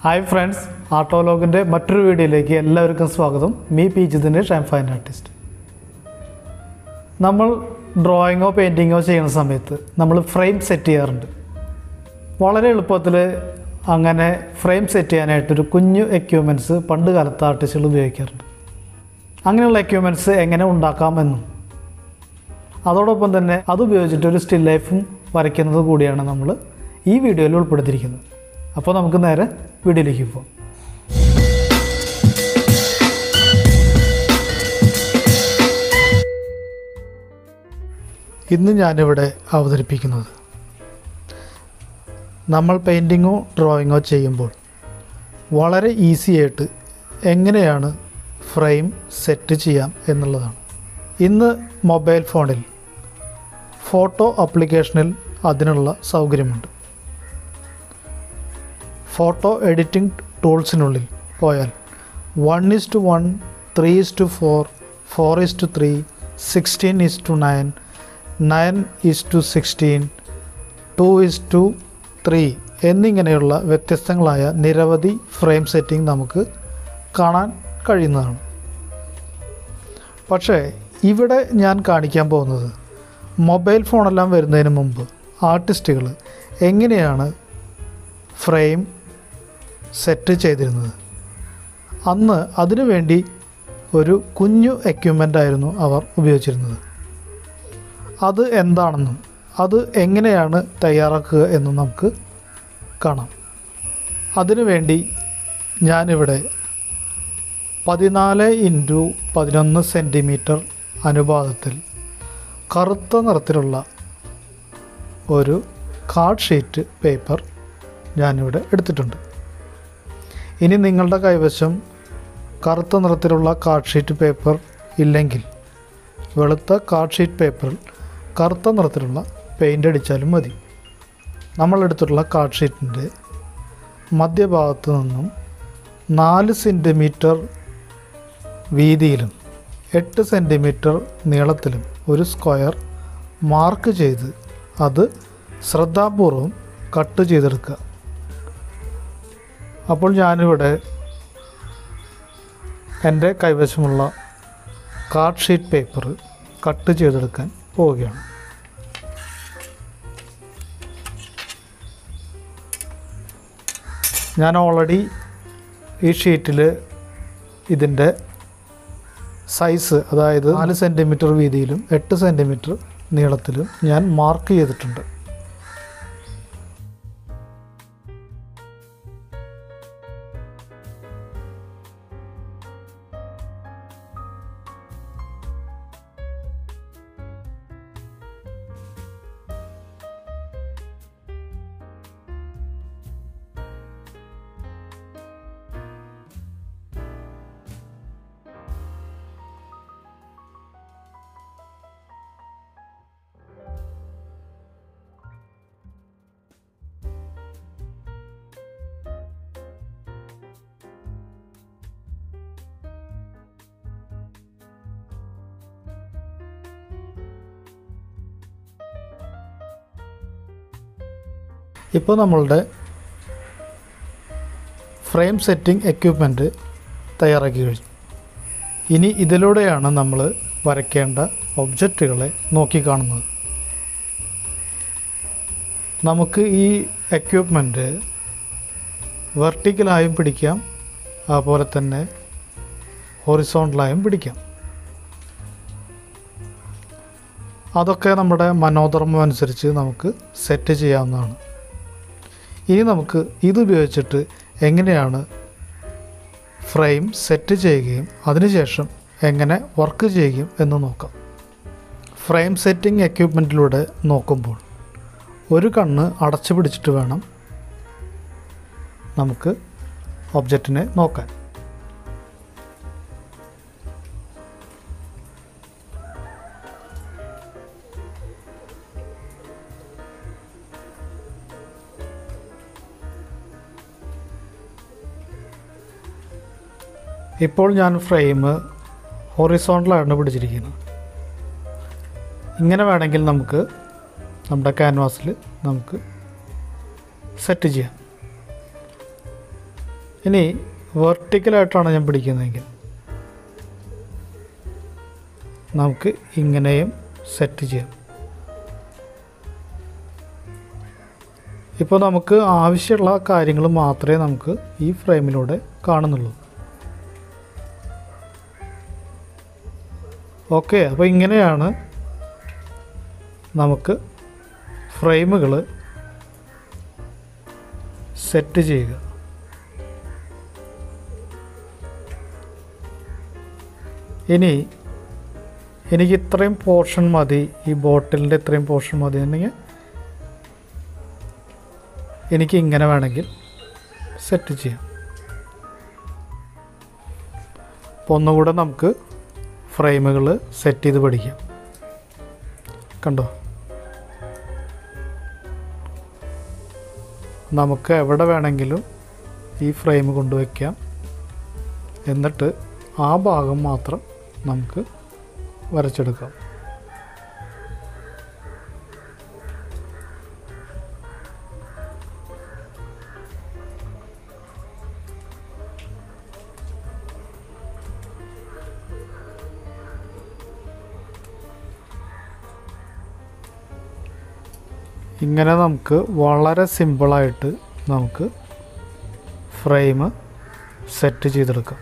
hi friends ആർട്ടോലോഗിൻ്റെ മറ്റൊരു വീഡിയോയിലേക്ക് എല്ലാവർക്കും സ്വാഗതം മീ പി ജിതിൻ്റെ ഷാം ഫൈൻ ആർട്ടിസ്റ്റ് നമ്മൾ ഡ്രോയിങ്ങോ പെയിൻറ്റിങ്ങോ ചെയ്യുന്ന സമയത്ത് നമ്മൾ ഫ്രെയിം സെറ്റ് ചെയ്യാറുണ്ട് വളരെ എളുപ്പത്തിൽ അങ്ങനെ ഫ്രെയിം സെറ്റ് ചെയ്യാനായിട്ടൊരു കുഞ്ഞു എക്യുപ്മെൻറ്റ്സ് പണ്ട് കാലത്ത് ആർട്ടിസ്റ്റുകൾ ഉപയോഗിക്കാറുണ്ട് അങ്ങനെയുള്ള എക്യുപ്മെൻറ്റ്സ് എങ്ങനെ ഉണ്ടാക്കാമെന്നും അതോടൊപ്പം തന്നെ അത് ഉപയോഗിച്ചിട്ട് ഒരു സ്റ്റിൽ ലൈഫും വരയ്ക്കുന്നത് കൂടിയാണ് നമ്മൾ ഈ വീഡിയോയിൽ ഉൾപ്പെടുത്തിയിരിക്കുന്നത് അപ്പോൾ നമുക്ക് നേരെ വീഡിയോയിലേക്ക് പോകാം ഇന്ന് ഞാനിവിടെ അവതരിപ്പിക്കുന്നത് നമ്മൾ പെയിൻറ്റിങ്ങോ ഡ്രോയിങ്ങോ ചെയ്യുമ്പോൾ വളരെ ഈസി ആയിട്ട് എങ്ങനെയാണ് ഫ്രെയിം സെറ്റ് ചെയ്യാം എന്നുള്ളതാണ് ഇന്ന് മൊബൈൽ ഫോണിൽ ഫോട്ടോ ആപ്ലിക്കേഷനിൽ അതിനുള്ള സൗകര്യമുണ്ട് ഫോട്ടോ എഡിറ്റിംഗ് ടൂൾസിനുള്ളിൽ പോയാൽ one is to one three is to four four is to three sixteen is to nine nine is to sixteen two is to three എന്നിങ്ങനെയുള്ള വ്യത്യസ്തങ്ങളായ നിരവധി ഫ്രെയിം സെറ്റിംഗ് നമുക്ക് കാണാൻ കഴിയുന്നതാണ് പക്ഷേ ഇവിടെ ഞാൻ കാണിക്കാൻ പോകുന്നത് മൊബൈൽ ഫോണെല്ലാം വരുന്നതിന് മുമ്പ് ആർട്ടിസ്റ്റുകൾ എങ്ങനെയാണ് ഫ്രെയിം സെറ്റ് ചെയ്തിരുന്നത് അന്ന് അതിനു വേണ്ടി ഒരു കുഞ്ഞു എക്യുപ്മെൻ്റ് ആയിരുന്നു അവർ ഉപയോഗിച്ചിരുന്നത് അത് എന്താണെന്നും അത് എങ്ങനെയാണ് തയ്യാറാക്കുക എന്നും നമുക്ക് കാണാം അതിനുവേണ്ടി ഞാനിവിടെ പതിനാല് ഇൻറ്റു പതിനൊന്ന് സെൻറ്റിമീറ്റർ അനുപാതത്തിൽ കറുത്ത നിറത്തിലുള്ള ഒരു കാർഡ് ഷീറ്റ് പേപ്പർ ഞാനിവിടെ എടുത്തിട്ടുണ്ട് ഇനി നിങ്ങളുടെ കൈവശം കറുത്ത നിറത്തിലുള്ള കാർഡ് ഷീറ്റ് പേപ്പർ ഇല്ലെങ്കിൽ വെളുത്ത കാർഡ് ഷീറ്റ് പേപ്പറിൽ കറുത്ത നിറത്തിലുള്ള പെയിൻ്റ് അടിച്ചാലും മതി നമ്മളെടുത്തിട്ടുള്ള കാർഡ് ഷീറ്റിൻ്റെ മധ്യഭാഗത്ത് നിന്നും നാല് സെൻറ്റിമീറ്റർ വീതിയിലും എട്ട് സെൻറ്റിമീറ്റർ നീളത്തിലും ഒരു സ്ക്വയർ മാർക്ക് ചെയ്ത് അത് ശ്രദ്ധാപൂർവം കട്ട് ചെയ്തെടുക്കുക അപ്പോൾ ഞാനിവിടെ എൻ്റെ കൈവശമുള്ള കാർഡ് ഷീറ്റ് പേപ്പർ കട്ട് ചെയ്തെടുക്കാൻ പോവുകയാണ് ഞാൻ ഓൾറെഡി ഈ ഷീറ്റിൽ ഇതിൻ്റെ സൈസ് അതായത് നാല് സെൻറ്റിമീറ്റർ വീതിയിലും എട്ട് സെൻറ്റിമീറ്റർ നീളത്തിലും ഞാൻ മാർക്ക് ചെയ്തിട്ടുണ്ട് ഇപ്പോൾ നമ്മളുടെ ഫ്രെയിം സെറ്റിംഗ് എക്യുപ്മെൻറ്റ് തയ്യാറാക്കി കഴിഞ്ഞു ഇനി ഇതിലൂടെയാണ് നമ്മൾ വരയ്ക്കേണ്ട ഒബ്ജക്റ്റുകളെ നോക്കിക്കാണുന്നത് നമുക്ക് ഈ എക്യുപ്മെൻറ്റ് വെർട്ടിക്കലായും പിടിക്കാം അതുപോലെ തന്നെ ഹൊറിസോണ്ടലായും പിടിക്കാം അതൊക്കെ നമ്മുടെ മനോധർമ്മം അനുസരിച്ച് നമുക്ക് സെറ്റ് ചെയ്യാവുന്നതാണ് ഇനി നമുക്ക് ഇതുപയോഗിച്ചിട്ട് എങ്ങനെയാണ് ഫ്രെയിം സെറ്റ് ചെയ്യുകയും അതിനുശേഷം എങ്ങനെ വർക്ക് ചെയ്യുകയും എന്ന് നോക്കാം ഫ്രെയിം സെറ്റിംഗ് എക്യുപ്മെൻറ്റിലൂടെ നോക്കുമ്പോൾ ഒരു കണ്ണ് അടച്ചു പിടിച്ചിട്ട് വേണം നമുക്ക് ഒബ്ജക്റ്റിനെ നോക്കാൻ ഇപ്പോൾ ഞാൻ ഫ്രെയിം ഹൊറിസോണ്ടലാണ് പിടിച്ചിരിക്കുന്നത് ഇങ്ങനെ വേണമെങ്കിൽ നമുക്ക് നമ്മുടെ ക്യാൻവാസിൽ നമുക്ക് സെറ്റ് ചെയ്യാം ഇനി വെർട്ടിക്കലായിട്ടാണ് ഞാൻ പിടിക്കുന്നതെങ്കിൽ നമുക്ക് ഇങ്ങനെയും സെറ്റ് ചെയ്യാം ഇപ്പോൾ നമുക്ക് ആവശ്യമുള്ള കാര്യങ്ങൾ മാത്രമേ നമുക്ക് ഈ ഫ്രെയിമിലൂടെ കാണുന്നുള്ളൂ ഓക്കെ അപ്പോൾ ഇങ്ങനെയാണ് നമുക്ക് ഫ്രെയിമുകൾ സെറ്റ് ചെയ്യുക ഇനി എനിക്ക് ഇത്രയും പോർഷൻ മതി ഈ ബോട്ടിലിൻ്റെ ഇത്രയും പോർഷൻ മതി എന്നുണ്ടെങ്കിൽ എനിക്ക് ഇങ്ങനെ വേണമെങ്കിൽ സെറ്റ് ചെയ്യാം അപ്പോൾ ഒന്നുകൂടെ നമുക്ക് ഫ്രെയിമുകൾ സെറ്റ് ചെയ്ത് പഠിക്കാം കണ്ടോ നമുക്ക് എവിടെ വേണമെങ്കിലും ഈ ഫ്രെയിം കൊണ്ടുവയ്ക്കാം എന്നിട്ട് ആ ഭാഗം മാത്രം നമുക്ക് വരച്ചെടുക്കാം ഇങ്ങനെ നമുക്ക് വളരെ സിമ്പിളായിട്ട് നമുക്ക് ഫ്രെയിം സെറ്റ് ചെയ്തെടുക്കാം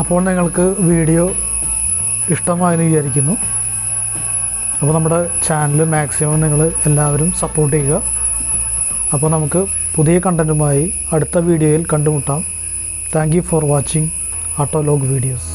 അപ്പോൾ നിങ്ങൾക്ക് വീഡിയോ ഇഷ്ടമായെന്ന് വിചാരിക്കുന്നു അപ്പോൾ നമ്മുടെ ചാനൽ മാക്സിമം നിങ്ങൾ എല്ലാവരും സപ്പോർട്ട് ചെയ്യുക അപ്പോൾ നമുക്ക് പുതിയ കണ്ടൻറ്റുമായി അടുത്ത വീഡിയോയിൽ കണ്ടുമുട്ടാം thank you for watching Autolog videos